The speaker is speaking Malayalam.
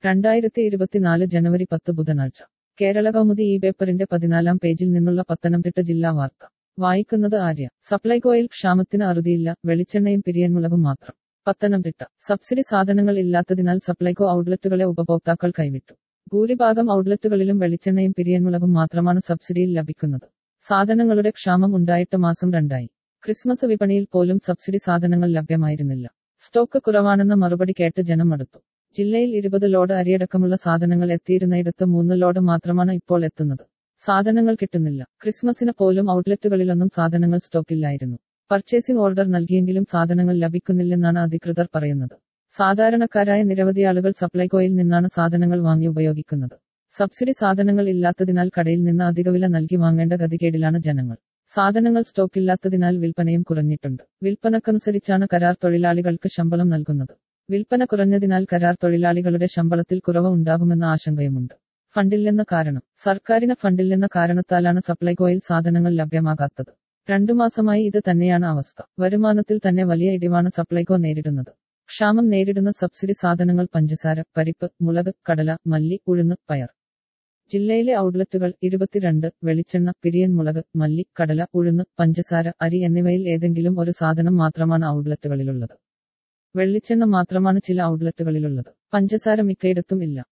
രണ്ടായിരത്തി ഇരുപത്തിനാല് ജനുവരി പത്ത് ബുധനാഴ്ച കേരള കൗമുദി ഈ പേപ്പറിന്റെ പതിനാലാം പേജിൽ നിന്നുള്ള പത്തനംതിട്ട ജില്ലാ വാർത്ത വായിക്കുന്നത് ആര്യ സപ്ലൈകോയിൽ ക്ഷാമത്തിന് അറുതിയില്ല വെളിച്ചെണ്ണയും പിരിയൻമുളകും മാത്രം പത്തനംതിട്ട സബ്സിഡി സാധനങ്ങൾ ഇല്ലാത്തതിനാൽ സപ്ലൈകോ ഔട്ട്ലെറ്റുകളെ ഉപഭോക്താക്കൾ കൈവിട്ടു ഭൂരിഭാഗം ഔട്ട്ലെറ്റുകളിലും വെളിച്ചെണ്ണയും പിരിയൻമുളകും മാത്രമാണ് സബ്സിഡിയിൽ ലഭിക്കുന്നത് സാധനങ്ങളുടെ ക്ഷാമം ഉണ്ടായിട്ട് മാസം രണ്ടായി ക്രിസ്മസ് വിപണിയിൽ പോലും സബ്സിഡി സാധനങ്ങൾ ലഭ്യമായിരുന്നില്ല സ്റ്റോക്ക് കുറവാണെന്ന മറുപടി കേട്ട് ജനം മടുത്തു ജില്ലയിൽ ഇരുപത് ലോഡ് അരിയടക്കമുള്ള സാധനങ്ങൾ എത്തിയിരുന്നയിടത്ത് മൂന്ന് ലോഡ് മാത്രമാണ് ഇപ്പോൾ എത്തുന്നത് സാധനങ്ങൾ കിട്ടുന്നില്ല ക്രിസ്മസിന് പോലും ഔട്ട്ലെറ്റുകളിലൊന്നും സാധനങ്ങൾ സ്റ്റോക്കില്ലായിരുന്നു പർച്ചേസിംഗ് ഓർഡർ നൽകിയെങ്കിലും സാധനങ്ങൾ ലഭിക്കുന്നില്ലെന്നാണ് അധികൃതർ പറയുന്നത് സാധാരണക്കാരായ നിരവധി ആളുകൾ സപ്ലൈകോയിൽ നിന്നാണ് സാധനങ്ങൾ വാങ്ങി ഉപയോഗിക്കുന്നത് സബ്സിഡി സാധനങ്ങൾ ഇല്ലാത്തതിനാൽ കടയിൽ നിന്ന് അധികവില നൽകി വാങ്ങേണ്ട ഗതികേടിലാണ് ജനങ്ങൾ സാധനങ്ങൾ സ്റ്റോക്കില്ലാത്തതിനാൽ വിൽപ്പനയും കുറഞ്ഞിട്ടുണ്ട് വിൽപ്പനക്കനുസരിച്ചാണ് കരാർ തൊഴിലാളികൾക്ക് ശമ്പളം നൽകുന്നത് വിൽപ്പന കുറഞ്ഞതിനാൽ കരാർ തൊഴിലാളികളുടെ ശമ്പളത്തിൽ കുറവ് ഉണ്ടാകുമെന്ന ആശങ്കയുമുണ്ട് ഫണ്ടില്ലെന്ന കാരണം സർക്കാരിന് ഫണ്ടില്ലെന്ന കാരണത്താലാണ് സപ്ലൈകോയിൽ സാധനങ്ങൾ ലഭ്യമാകാത്തത് രണ്ടു മാസമായി ഇത് തന്നെയാണ് അവസ്ഥ വരുമാനത്തിൽ തന്നെ വലിയ ഇടിവാണ് സപ്ലൈകോ നേരിടുന്നത് ക്ഷാമം നേരിടുന്ന സബ്സിഡി സാധനങ്ങൾ പഞ്ചസാര പരിപ്പ് മുളക് കടല മല്ലി ഉഴുന്ന് പയർ ജില്ലയിലെ ഔട്ട്ലെറ്റുകൾ ഇരുപത്തിരണ്ട് വെളിച്ചെണ്ണ പിരിയൻ മുളക് മല്ലി കടല ഉഴുന്ന് പഞ്ചസാര അരി എന്നിവയിൽ ഏതെങ്കിലും ഒരു സാധനം മാത്രമാണ് ഔട്ട്ലെറ്റുകളിലുള്ളത് വെള്ളിച്ചെണ്ണ മാത്രമാണ് ചില ഔട്ട്ലെറ്റുകളിലുള്ളത് പഞ്ചസാര മിക്കയിടത്തും ഇല്ല